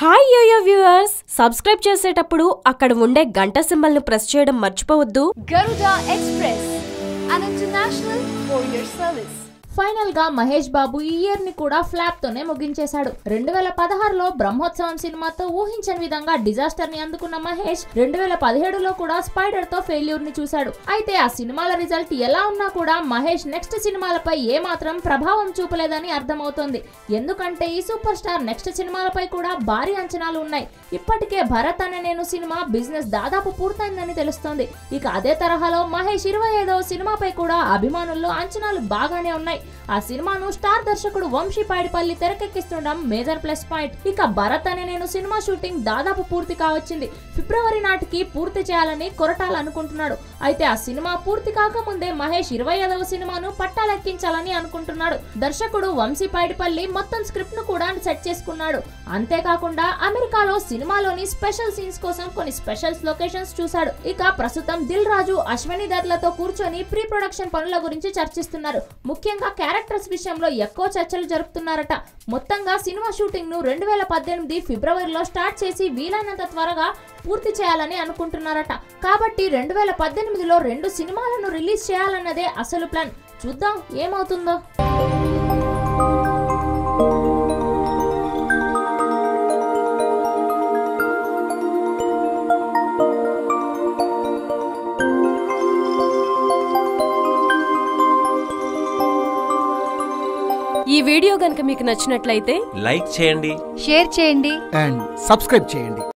Hi yo-yo viewers subscribe చేసేటప్పుడు అక్కడ ఉండే గంట సింబల్ ను ప్రెస్ చేయడం మర్చిపోవద్దు Garuda Express, an international courier service. Final గా మహేష్ బాబు ఈ ఇయర్ ని కూడా ఫ్లాప్ తోనే ముగించేశాడు రెండు వేల పదహారులో బ్రహ్మోత్సవం సినిమాతో ఊహించని విధంగా డిజాస్టర్ ని అందుకున్న మహేష్ రెండు వేల పదిహేడులో కూడా స్పైడర్ తో ఫెయిల్యూర్ ని చూశాడు అయితే ఆ సినిమాల రిజల్ట్ ఎలా ఉన్నా కూడా మహేష్ నెక్స్ట్ సినిమాలపై ఏ మాత్రం ప్రభావం చూపలేదని అర్థమవుతోంది ఎందుకంటే ఈ సూపర్ స్టార్ నెక్స్ట్ సినిమాలపై కూడా భారీ అంచనాలు ఉన్నాయి ఇప్పటికే భరత్ అనే నేను సినిమా బిజినెస్ దాదాపు పూర్తయిందని తెలుస్తోంది ఇక అదే తరహాలో మహేష్ ఇరవై ఐదవ సినిమాపై కూడా అభిమానుల్లో అంచనాలు బాగానే ఉన్నాయి ఆ సినిమాను స్టార్ దర్శకుడు వంశీ పాడిపల్లి తెరకెక్కిస్తుండడం మేజర్ ప్లస్ పాయింట్ ఇక భరత్ అనే నేను సినిమా షూటింగ్ దాదాపు పూర్తి కావచ్చింది ఫిబ్రవరి నాటికి పూర్తి చేయాలని కొరటాలనుకుంటున్నాడు అయితే ఆ సినిమా పూర్తి కాకముందే మహేష్ ఇరవై ఐదవ సినిమాను పట్టాలెక్కించాలని అనుకుంటున్నాడు దర్శకుడు వంశీ పాడిపల్లి మొత్తం స్క్రిప్ట్ ను కూడా సెట్ చేసుకున్నాడు అంతేకాకుండా అమెరికాలో సినిమాలోని స్పెషల్ సీన్స్ కోసం కొన్ని స్పెషల్స్ లొకేషన్స్ చూశాడు ఇక ప్రస్తుతం దిల్ రాజు అశ్వని దత్లతో కూర్చొని ప్రీ ప్రొడక్షన్ పనుల గురించి చర్చిస్తున్నారు ముఖ్యంగా క్యారెక్టర్స్ విషయంలో ఎక్కువ చర్చలు జరుపుతున్నారట మొత్తంగా సినిమా షూటింగ్ ను రెండు వేల పద్దెనిమిది ఫిబ్రవరిలో స్టార్ట్ చేసి వీలైనంత త్వరగా పూర్తి చేయాలని అనుకుంటున్నారట కాబట్టి రెండు వేల పద్దెనిమిదిలో రెండు సినిమాలను రిలీజ్ చేయాలన్నదే అసలు ప్లాన్ చూద్దాం ఏమవుతుందో ఈ వీడియో గనుక మీకు నచ్చినట్లయితే లైక్ చేయండి షేర్ చేయండి అండ్ సబ్స్క్రైబ్ చేయండి